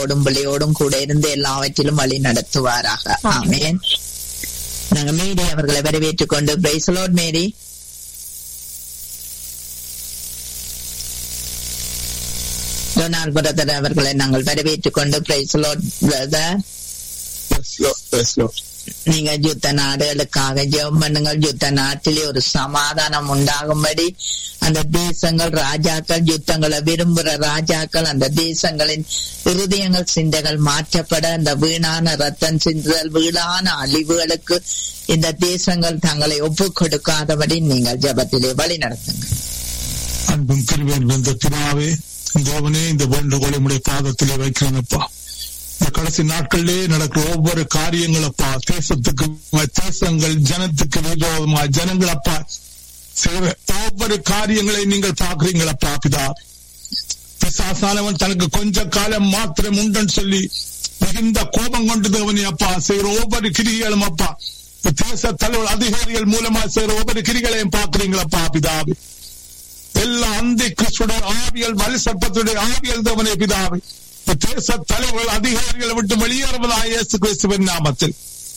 உங்களோடும் பிள்ளையோடும் கூட இருந்து எல்லாவற்றிலும் வழி நடத்துவாராக ஆமேன் நாங்க மேரி அவர்களை வரவேற்றுக் கொண்டு பிரைசலோட் மேரி டொனால்ட் பிரதர் அவர்களை நாங்கள் வரவேற்றுக் கொண்டு பிரைசலோட் brother Yes, Lord. Yes, Lord. நீங்க யுத்த நாடுகளுக்காக ஜெபம் பண்ணுங்கள் யுத்த நாட்டிலே ஒரு சமாதானம் உண்டாகும்படி அந்த தேசங்கள் ராஜாக்கள் யுத்தங்களை விரும்புற ராஜாக்கள் அந்த தேசங்களின் இருதயங்கள் சிந்தைகள் மாற்றப்பட அந்த வீணான ரத்தம் சிந்துதல் வீணான அழிவுகளுக்கு இந்த தேசங்கள் தங்களை ஒப்பு கொடுக்காதபடி நீங்கள் ஜெபத்திலே வழி நடத்துங்க அன்பும் கிருபையும் நிறைந்த பிதாவே தேவனே இந்த வேண்டுகோளை உடைய பாதத்திலே வைக்கிறேனப்பா இந்த கடைசி நாட்களிலே நடக்கிற ஒவ்வொரு காரியங்களப்பா தேசத்துக்கு தேசங்கள் ஜனத்துக்கு விரோதமா ஜனங்களப்பா செய்ற ஒவ்வொரு காரியங்களை நீங்கள் பாக்குறீங்களப்பா பிதா பிசாசானவன் தனக்கு கொஞ்ச காலம் மாத்திரம் உண்டுன்னு சொல்லி மிகுந்த கோபம் கொண்டு தேவனே அப்பா செய்கிற ஒவ்வொரு கிரிகளும் அப்பா இந்த தேச தலைவர் அதிகாரிகள் மூலமா செய்கிற ஒவ்வொரு கிரிகளையும் பாக்குறீங்களப்பா பிதாவே எல்லா அந்தி கிறிஸ்துடைய ஆவியல் வலி சட்டத்துடைய ஆவியல் தேவனே பிதாவே இந்த தேச தலைவர்கள் அதிகாரிகளை விட்டு வெளியேறுவதாக இயேசு கிறிஸ்துவின் நாமத்தில்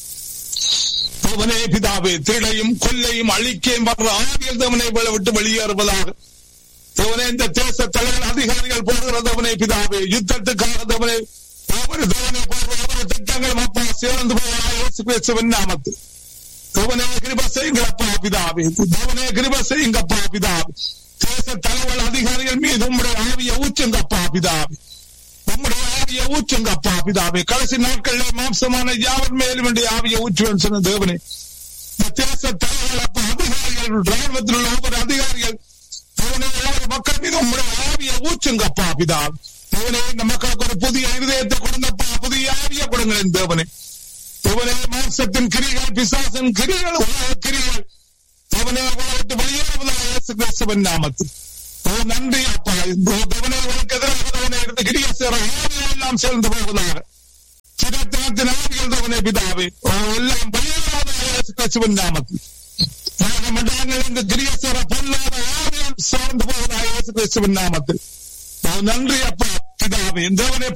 தேவனே பிதாவே திருடையும் கொல்லையும் அழிக்கையும் வர்ற ஆவியல் தேவனை விட்டு வெளியேறுவதாக தேவனே இந்த தேச தலைவர் அதிகாரிகள் போடுகிற தேவனே பிதாவே யுத்தத்துக்காக தேவனே ஒவ்வொரு தேவனை போடுற ஒவ்வொரு திட்டங்களும் அப்பா சேர்ந்து போவதாக இயேசு கிறிஸ்துவின் நாமத்தில் தேவனே கிருப செய்யுங்கப்பா பிதாவே தேவனே கிருப செய்யுங்கப்பா பிதாவே தேச தலைவர் அதிகாரிகள் மீது உம்முடைய ஆவிய ஊற்றுங்கப்பா பிதாவே உம்முடைய ஆவிய ஊற்றுங்கப்பா பிதாவே கடைசி நாட்களில் மாம்சமான யாவர் மேலும் வேண்டிய ஆவிய ஊற்றுவேன் சொன்ன தேவனே இந்த தேச தலைவர் அப்பா அதிகாரிகள் ராணுவத்தில் உள்ள ஒவ்வொரு அதிகாரிகள் தேவனே ஒவ்வொரு மக்கள் மீது உம்முடைய ஆவிய ஊற்றுங்கப்பா பிதாவே தேவனே இந்த மக்களுக்கு ஒரு புதிய இருதயத்தை கொடுங்கப்பா புதிய ஆவிய கொடுங்களேன் தேவனே தேவனே மாம்சத்தின் கிரிகள் பிசாசின் கிரிகள் உலக கிரிகள் தேவனே அவளை விட்டு வெளியேறுவதாக இயேசு கிறிஸ்துவின் நாமத்தில் ஓ நன்றி அப்பா தேவனே உனக்கு எதிராக தேவனை எடுத்து கிரிய சேர ஆவிகள் எல்லாம் சேர்ந்து போவதாக சிரத்தினத்தின் ஆவிகள் தேவனே பிதாவே ஓ எல்லாம் வெளியேறுவதாக இயேசு கிறிஸ்துவின் நாமத்தில் மண்டலங்கள் இந்த கிரிய சேர பொல்லாத ஆவிகள் சேர்ந்து போவதாக இயேசு கிறிஸ்துவின் நாமத்தில் ஓ நன்றி அப்பா பிதாவே தேவனே